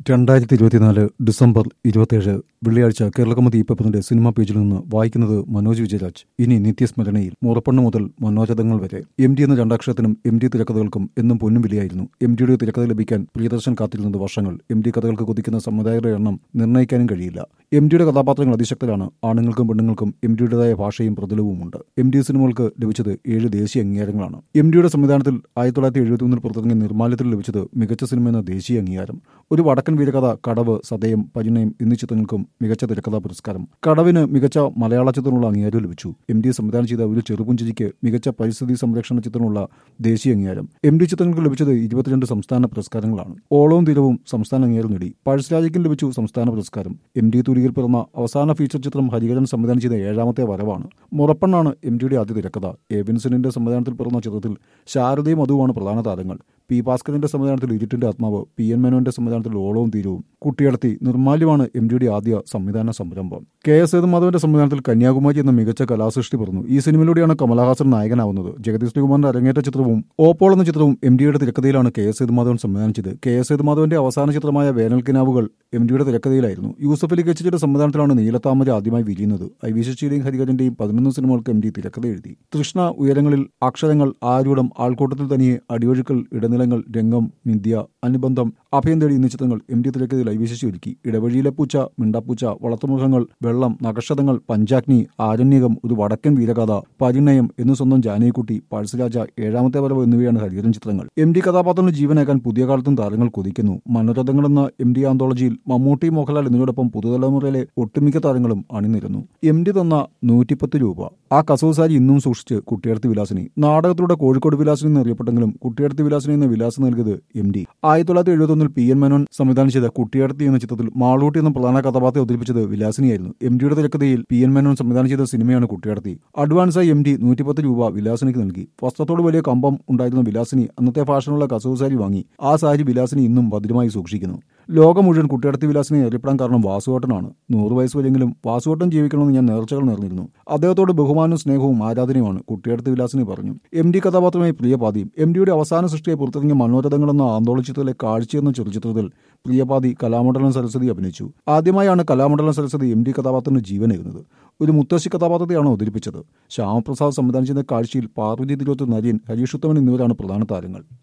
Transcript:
രണ്ടായിരത്തി ഇരുപത്തിനാല് ഡിസംബർ ഇരുപത്തിയേഴ് വെള്ളിയാഴ്ച കേരളകമതി ഈ പേപ്പറിന്റെ സിനിമാ പേജിൽ നിന്ന് വായിക്കുന്നത് മനോജ് വിജയരാജ് ഇനി നിത്യസ്മരണയിൽ മുറപ്പണ്ണ് മുതൽ മനോരഥങ്ങൾ വരെ എം ഡി എന്ന രണ്ടാക്ഷരത്തിനും എം ഡി തിരക്കഥകൾക്കും എന്നും പൊന്നും വിലയായിരുന്നു എം ഡിയുടെ തിരക്കഥ ലഭിക്കാൻ പ്രിയദർശൻ കാത്തിരുന്നത് വർഷങ്ങൾ എം ഡി കഥകൾക്ക് കൊതിക്കുന്ന സംവിധായകരുടെ എണ്ണം നിർണ്ണയിക്കാനും കഴിയില്ല എം ഡിയുടെ കഥാപാത്രങ്ങൾ അതിശക്തരാണ് ആണുങ്ങൾക്കും പെണ്ണുങ്ങൾക്കും എം ഡിയുടേതായ ഭാഷയും പ്രതിലവുമുണ്ട് എം ഡി സിനിമകൾക്ക് ലഭിച്ചത് ഏഴ് ദേശീയ അംഗീകാരങ്ങളാണ് എം ഡിയുടെ സംവിധാനത്തിൽ ആയിരത്തി തൊള്ളായിരത്തി എഴുപത്തി ഒന്നിൽ പുറത്തിറങ്ങിയ നിർമ്മാല്യത്തിൽ ലഭിച്ചത് മികച്ച സിനിമ എന്ന ദേശീയ അംഗീകാരം ഒരു വടക്കൻ വീരകഥ കടവ് സതയം പരിണയം എന്നീ ചിത്രങ്ങൾക്കും മികച്ച തിരക്കഥാ പുരസ്കാരം കടവിന് മികച്ച മലയാള ചിത്രമുള്ള അംഗീകാരം ലഭിച്ചു എം ഡി സംവിധാനം ചെയ്ത ഒരു ചെറുപുഞ്ചിരിക്ക് മികച്ച പരിസ്ഥിതി സംരക്ഷണ ചിത്രമുള്ള ദേശീയ അംഗീകാരം എം ഡി ചിത്രങ്ങൾക്ക് ലഭിച്ചത് ഇരുപത്തിരണ്ട് സംസ്ഥാന പുരസ്കാരങ്ങളാണ് ഓളവും തീരവും സംസ്ഥാന അംഗീകാരം നേടി പഴശ്ശിരാജയ്ക്കും ലഭിച്ചു സംസ്ഥാന പുരസ്കാരം എം ഡി തൂരിയിൽ പിറന്ന അവസാന ഫീച്ചർ ചിത്രം ഹരിഹരൻ സംവിധാനം ചെയ്ത ഏഴാമത്തെ വരവാണ് മുറപ്പണ്ണാണ് എം ഡിയുടെ ആദ്യ തിരക്കഥ എ വിൻസനിന്റെ സംവിധാനത്തിൽ പിറന്ന ചിത്രത്തിൽ ശാരദയും മധുവാണ് പ്രധാന താരങ്ങൾ പി ഭാസ്കരന്റെ സംവിധാനത്തിൽ ഇരുട്ടിന്റെ ആത്മാവ് പി എൻ മേനോന്റെ സംവിധാനത്തിൽ ഓളവും തീരവും കുട്ടിയടത്തി നിർമാല്യമാണ് എം ഡിയുടെ ആദ്യ സംവിധാന സംരംഭം കെ എസ് സേതുമാധവന്റെ സംവിധാനത്തിൽ കന്യാകുമാരി എന്ന മികച്ച കലാസൃഷ്ടി പിറന്നു ഈ സിനിമയിലൂടെയാണ് കമലഹാസൻ നായകനാവുന്നത് ജഗദീഷ് ശ്രീകുമാറിന്റെ അരങ്ങേറ്റ ചിത്രവും ഓപ്പോൾ എന്ന ചിത്രവും എം ഡിയുടെ തിരക്കഥയിലാണ് കെ എസ് സേതുമാധവൻ സംവിധാനം ചെയ്തത് കെ എസ് സേതുമാധവന്റെ അവസാന ചിത്രമായ വേനൽക്കിനാവുകൾ എം ഡിയുടെ തിരക്കഥയിലായിരുന്നു യൂസഫ് അലി കച്ചിയുടെ സംവിധാനത്തിലാണ് നീലത്താമര ആദ്യമായി വിരിയുന്നത് ഐ വി ശശിയുടെയും ഹരിഹരന്റെയും പതിനൊന്ന് സിനിമകൾക്ക് എം ഡി തിരക്കഥ എഴുതി തൃഷ്ണ ഉയരങ്ങളിൽ അക്ഷരങ്ങൾ ആരൂഢം ആൾക്കൂട്ടത്തിൽ തനിയെ അടിയൊഴുക്കൽ ഇടനിലങ്ങൾ രംഗം നിന്ദ്യ അനുബന്ധം അഭയം തേടി എന്നീ ചിത്രങ്ങൾ എം ഡി തിരക്കഥയിൽ ഐ വി ശശി ഒരുക്കി ഇടവഴിയിലെ പൂച്ച മിണ്ടാപ്പൂച്ച വളർത്തുമൃഗങ്ങൾ വെള്ളം നക്ഷതങ്ങൾ പഞ്ചാഗ്നി ആരണ്യകം ഒരു വടക്കൻ വീരകഥ പരിണയം എന്ന് സ്വന്തം ജാനകിക്കുട്ടി പഴശ്ശിരാജ ഏഴാമത്തെ വരവ് എന്നിവയാണ് ഹരിഹരൻ ചിത്രങ്ങൾ എം ഡി കഥാപാത്രങ്ങൾ ജീവനേക്കാൻ പുതിയ കാലത്തും താരങ്ങൾ കൊതിക്കുന്നു മനോരഥങ്ങൾ എന്ന എം ഡി ആന്തോളജിയിൽ മമ്മൂട്ടി മോഹൻലാൽ എന്നിവരോടൊപ്പം പുതുതലമുറയിലെ ഒട്ടുമിക്ക താരങ്ങളും അണിനിരുന്നു എം ഡി തന്ന നൂറ്റിപ്പത്ത് രൂപ ആ കസവുസാരി ഇന്നും സൂക്ഷിച്ച് കുട്ടിയടത്ത് വിലാസിനി നാടകത്തിലൂടെ കോഴിക്കോട് വിലാസിനി എന്ന് അറിയപ്പെട്ടെങ്കിലും കുട്ടിയടത്ത് വിലാസിനി എന്ന വിലാസം നൽകിയത് എം ഡി ആയിരത്തി തൊള്ളായിരത്തി എഴുപത്തൊന്നിൽ പി എൻ മേനോൻ സംവിധാനം ചെയ്ത കുട്ടിയടത്തി എന്ന ചിത്രത്തിൽ മാളൂട്ടി എന്ന പ്രധാന കഥാപാത്രം അവതരിപ്പിച്ചത് വിലാസിനിയായിരുന്നു എം ഡിയുടെ തിരക്കഥയിൽ പി എൻ മേനോൻ സംവിധാനം ചെയ്ത സിനിമയാണ് കുട്ടിയടത്തി അഡ്വാൻസായി എം ഡി നൂറ്റിപ്പത്ത് രൂപ വിലാസിനിക്ക് നൽകി വസ്ത്രത്തോട് വലിയ കമ്പം ഉണ്ടായിരുന്ന വിലാസിനി അന്നത്തെ ഫാഷനുള്ള കസവ് സാരി വാങ്ങി ആ സാരി വിലാസിനി ഇന്നും ഭദ്രമായി സൂക്ഷിക്കുന്നു ലോകം മുഴുവൻ കുട്ടിയടത്തി വിലാസിനെ അറിയപ്പെടാൻ കാരണം വാസുവേട്ടനാണ് നൂറ് വയസ്സ് വരെയെങ്കിലും വാസുവേട്ടൻ ജീവിക്കണമെന്ന് ഞാൻ നേർച്ചകൾ നേർന്നിരുന്നു അദ്ദേഹത്തോട് ബഹുമാനവും സ്നേഹവും ആരാധനയുമാണ് കുട്ടിയടത്ത് വിലാസിനി പറഞ്ഞു എം ഡി കഥാപാത്രമായി പ്രിയപാതിയും എം ഡിയുടെ അവസാന സൃഷ്ടിയെ പുറത്തിറങ്ങിയ മനോരഥങ്ങൾ എന്ന ആന്തോള ചിത്രത്തിലെ കാഴ്ചയെന്ന ചെറുചിത്രത്തിൽ പ്രിയപാതി കലാമണ്ഡലം സരസ്വതി അഭിനയിച്ചു ആദ്യമായാണ് കലാമണ്ഡലം സരസ്വതി എം ഡി കഥാപാത്രത്തിന് ജീവനേകുന്നത് ഒരു മുത്തശ്ശി കഥാപാത്രത്തെയാണ് അവതരിപ്പിച്ചത് ശ്യാമപ്രസാദ് സംവിധാനം ചെയ്യുന്ന കാഴ്ചയിൽ പാർവതി തിരുവത്തൂർ നരീൻ ഹരീഷ് ഉത്തമൻ എന്നിവരാണ് പ്രധാന താരങ്ങൾ